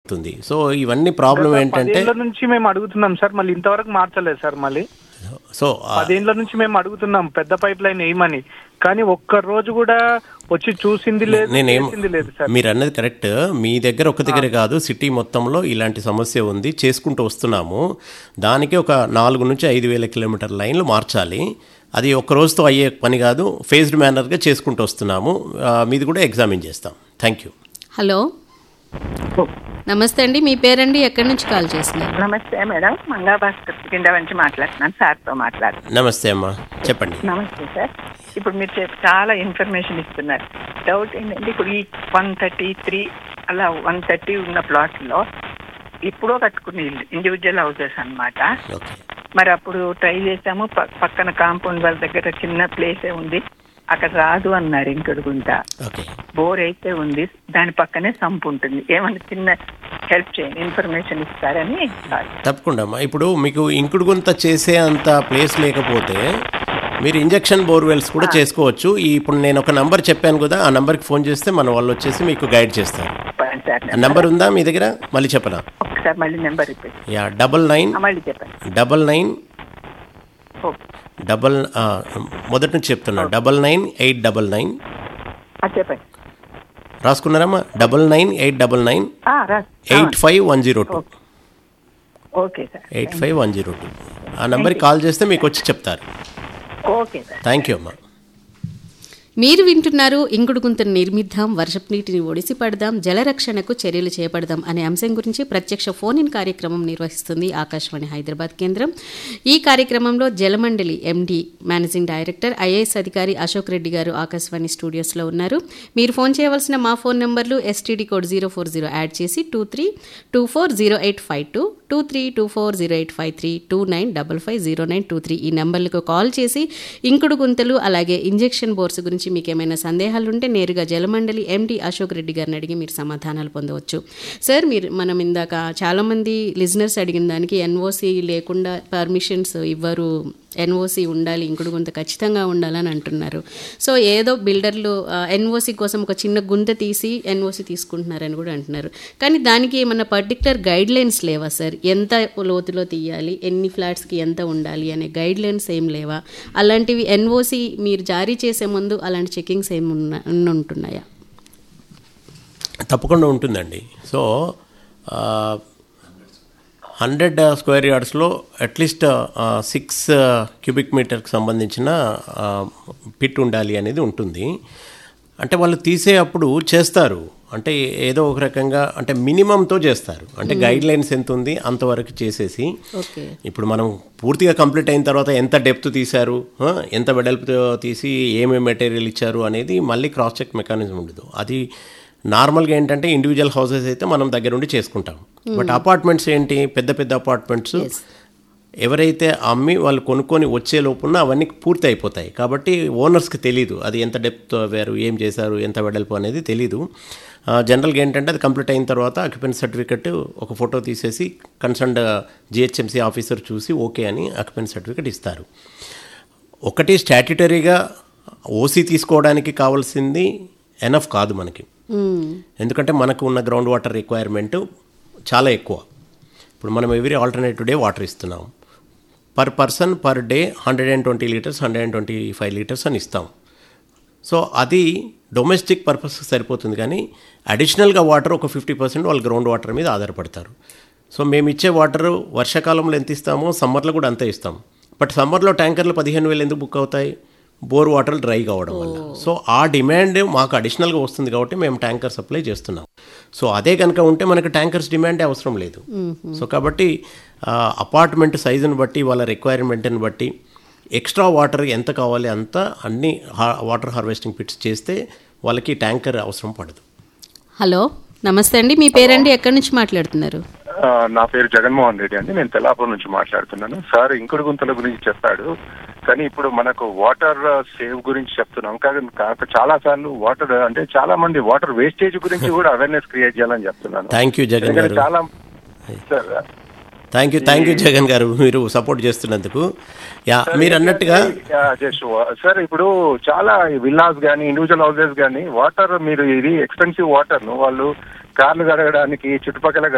దొరుకుతుంది సో ఇవన్నీ ప్రాబ్లం ఏంటంటే పదేళ్ల నుంచి మేము అడుగుతున్నాం సార్ మళ్ళీ ఇంతవరకు మార్చలేదు సార్ మళ్ళీ సో ఆ, పదేళ్ల నుంచి మేము అడుగుతున్నాం పెద్ద పైప్ లైన్ వేయమని కానీ ఒక్క రోజు కూడా వచ్చి చూసింది లేదు నేనేం చేసింది లేదు సార్ మీరు అన్నది కరెక్ట్ మీ దగ్గర ఒక దగ్గర కాదు సిటీ మొత్తంలో ఇలాంటి సమస్య ఉంది చేసుకుంటూ వస్తున్నాము దానికి ఒక నాలుగు నుంచి ఐదు వేల కిలోమీటర్ లైన్లు మార్చాలి అది ఒక రోజుతో అయ్యే పని కాదు ఫేజ్డ్ మేనర్గా చేసుకుంటూ వస్తున్నాము ఆ, మీది కూడా ఎగ్జామిన్ చేస్తాం థ్యాంక్ యూ హలో నమస్తే అండి మీ పేరండి ఎక్కడి నుంచి కాల్ చేస్తున్నారు నమస్తే మేడం మంగా భాస్కర్ కింద నుంచి మాట్లాడుతున్నాను సార్తో మాట్లాడుతున్నాను నమస్తే అమ్మా చెప్పండి నమస్తే సార్ ఇప్పుడు మీరు చెప్పి చాలా ఇన్ఫర్మేషన్ ఇస్తున్నారు డౌట్ ఏంటంటే ఇప్పుడు ఈ వన్ థర్టీ త్రీ అలా వన్ థర్టీ ఉన్న ప్లాట్లో ఇప్పుడో కట్టుకునే ఇల్లు ఇండివిజువల్ హౌసెస్ అన్నమాట ఓకే మరి అప్పుడు ట్రై చేసాము ప- పక్కన కాంపౌండ్ వాళ్ళ దగ్గర చిన్న ప్లేసే ఉంది అక్కడ రాదు అన్నారు ఇంకడుగుంటా ఓకే బోర్ అయితే ఉంది దాని పక్కనే సంపు ఉంటుంది ఏమన్నా చిన్న హెల్ప్ చేయండి ఇన్ఫర్మేషన్ ఇస్తారని కాదు. తప్పకుండా అమ్మా ఇప్పుడు మీకు ఇంకుడు గుంత చేసే అంత ప్లేస్ లేకపోతే మీరు ఇంజెక్షన్ బోర్వెల్స్ కూడా చేసుకోవచ్చు ఈ ఇప్పుడు నేను ఒక నంబర్ చెప్పాను కదా ఆ నంబర్కి ఫోన్ చేస్తే మన వాళ్ళు వచ్చేసి మీకు గైడ్ చేస్తారు చెప్పండి సార్ ఆ నంబర్ ఉందా మీ దగ్గర మళ్ళీ చెప్పనా ఒకసారి మళ్ళీ number repeat yeah double nine మళ్ళీ చెప్పండి డబల్ నైన్ ఓకే డబల్ ఆ, మొదటి నుంచి చెప్తున్నా double nine eight double nine ఆ, చెప్పండి రాసుకున్నారమ్మా double nine eight double nine ఆ, రా eight five one zero two okay sir eight five one zero two ఆ నెంబర్కి కాల్ చేస్తే మీకు వచ్చి చెప్తారు ఓకే సార్ థ్యాంక్ యూ అమ్మా మీరు వింటున్నారు ఇంకుడు గుంతను నిర్మిద్దాం వర్షపు నీటిని ఒడిసి పడదాం జలరక్షణకు చర్యలు చేపడదాం అనే అంశం గురించి ప్రత్యక్ష ఫోన్ ఇన్ కార్యక్రమం నిర్వహిస్తుంది ఆకాశవాణి హైదరాబాద్ కేంద్రం ఈ కార్యక్రమంలో Jalamandali MD managing director IAS అధికారి అశోక్ రెడ్డి గారు ఆకాశవాణి స్టూడియోస్లో ఉన్నారు మీరు ఫోన్ చేయవలసిన మా ఫోన్ నెంబర్లు STD code zero four zero add చేసి two three two four zero eight five two two three two four zero eight five three two nine double five zero nine two three ఈ నెంబర్లకు call చేసి ఇంకుడు గుంతలు అలాగే injection bores గురించి మీకు ఏమైనా సందేహాలు ఉంటే నేరుగా జలమండలి ఎండి అశోక్ రెడ్డి గారిని అడిగి మీరు సమాధానాలు పొందవచ్చు సార్ మీరు మనం ఇందాక చాలామంది లిజనర్స్ అడిగిన దానికి ఎన్ఓసి లేకుండా పర్మిషన్స్ ఇవ్వరు ఎన్ఓసి ఉండాలి ఇంకుడు గుంత ఖచ్చితంగా ఉండాలని అంటున్నారు సో ఏదో బిల్డర్లు ఎన్ఓసి కోసం ఒక చిన్న గుంత తీసి ఎన్ఓసి తీసుకుంటున్నారని కూడా అంటున్నారు కానీ దానికి ఏమన్నా పర్టికులర్ గైడ్ లైన్స్ లేవా సార్ ఎంత లోతులో తీయాలి ఎన్ని ఫ్లాట్స్కి ఎంత ఉండాలి అనే గైడ్ లైన్స్ ఏం లేవా అలాంటివి ఎన్ఓసి మీరు జారీ చేసే ముందు అలాంటి చెకింగ్స్ ఏమి ఉన్న ఉంటున్నాయా తప్పకుండా ఉంటుందండి సో హండ్రెడ్ స్క్వేర్ యార్డ్స్లో అట్లీస్ట్ సిక్స్ క్యూబిక్ మీటర్కి సంబంధించిన పిట్ ఉండాలి అనేది ఉంటుంది అంటే వాళ్ళు తీసే అప్పుడు చేస్తారు అంటే ఏదో ఒక రకంగా అంటే మినిమంతో చేస్తారు అంటే గైడ్ లైన్స్ ఎంత ఉంది అంతవరకు చేసేసి ఓకే ఇప్పుడు మనం పూర్తిగా కంప్లీట్ అయిన తర్వాత ఎంత డెప్త్ తీశారు ఆ, ఎంత వెడల్పుతో తీసి ఏమేమి మెటీరియల్ ఇచ్చారు అనేది మళ్ళీ క్రాస్ చెక్ మెకానిజం ఉండదు అది నార్మల్గా ఏంటంటే ఇండివిజువల్ హౌసెస్ అయితే మనం దగ్గరుండి చేసుకుంటాం బట్ అపార్ట్మెంట్స్ ఏంటి పెద్ద పెద్ద అపార్ట్మెంట్స్ ఎవరైతే అమ్మి వాళ్ళు కొనుక్కొని వచ్చే లోపున అవన్నీ పూర్తి అయిపోతాయి కాబట్టి ఓనర్స్కి తెలీదు అది ఎంత డెప్త్ వేరు ఏం చేశారు ఎంత వెడల్పు అనేది తెలీదు ఆ, జనరల్గా ఏంటంటే అది కంప్లీట్ అయిన తర్వాత అక్యుపెన్స్ సర్టిఫికెట్ ఒక ఫోటో తీసేసి కన్సర్న్డ్ జిహెచ్ఎంసీ ఆఫీసర్ చూసి ఓకే అని అక్యుపెన్స్ సర్టిఫికెట్ ఇస్తారు ఒకటి స్టాట్యుటరీగా ఓసీ తీసుకోవడానికి కావాల్సింది ఎనఫ్ కాదు మనకి ఎందుకంటే మనకు ఉన్న గ్రౌండ్ వాటర్ రిక్వైర్మెంట్ చాలా ఎక్కువ ఇప్పుడు మనం ఎవ్రీ ఆల్టర్నేటివ్ డే వాటర్ ఇస్తున్నాం per person per day hundred and twenty litres hundred and twenty five litres అని ఇస్తాం సో అది డొమెస్టిక్ పర్పస్ సరిపోతుంది కానీ అడిషనల్గా వాటర్ ఒక ఫిఫ్టీ పర్సెంట్ వాళ్ళు గ్రౌండ్ వాటర్ మీద ఆధారపడతారు సో మేము ఇచ్చే వాటర్ వర్షాకాలంలో ఎంత ఇస్తామో సమ్మర్లో కూడా అంతే ఇస్తాం బట్ సమ్మర్లో ట్యాంకర్లు పదిహేను వేలు ఎందుకు బుక్ అవుతాయి బోర్ వాటర్ డ్రై కావడం వల్ల సో ఆ డిమాండ్ మాకు అడిషనల్గా వస్తుంది కాబట్టి మేము ట్యాంకర్ సప్లై చేస్తున్నాం సో అదే కనుక ఉంటే మనకు ట్యాంకర్స్ డిమాండే అవసరం లేదు సో కాబట్టి అపార్ట్మెంట్ సైజుని బట్టి వాళ్ళ రిక్వైర్మెంట్ని బట్టి ఎక్స్ట్రా వాటర్ ఎంత కావాలి అంత అన్ని వాటర్ హార్వెస్టింగ్ పిట్స్ చేస్తే వాళ్ళకి ట్యాంకర్ అవసరం పడదు హలో నమస్తే అండి మీ పేరండి ఎక్కడి నుంచి మాట్లాడుతున్నారు ఆ, నా పేరు జగన్మోహన్ రెడ్డి అండి నేను తెల్లాపూర్ నుంచి మాట్లాడుతున్నాను సార్ ఇంకుడు గుంతల గురించి చెప్పాడు కానీ ఇప్పుడు మనకు వాటర్ సేవ్ గురించి చెప్తున్నాం కానీ కాక చాలా సార్లు వాటర్ అంటే చాలా మంది వాటర్ వేస్టేజ్ గురించి కూడా అవేర్నెస్ క్రియేట్ చేయాలని చెప్తున్నాను థ్యాంక్ యూ జగన్ ఎందుకంటే గారు చాలా sir thank you thank you Jagan గారు మీరు సపోర్ట్ చేస్తున్నందుకు యా మీరు అన్నట్టుగా జస్ట్ సార్ ఇప్పుడు చాలా విల్లాస్ కానీ ఇండివిజువల్ హౌసెస్ కానీ వాటర్ మీరు ఇది ఎక్స్పెన్సివ్ వాటర్ ను వాళ్ళు కార్లు కడగడానికి చుట్టుపక్కల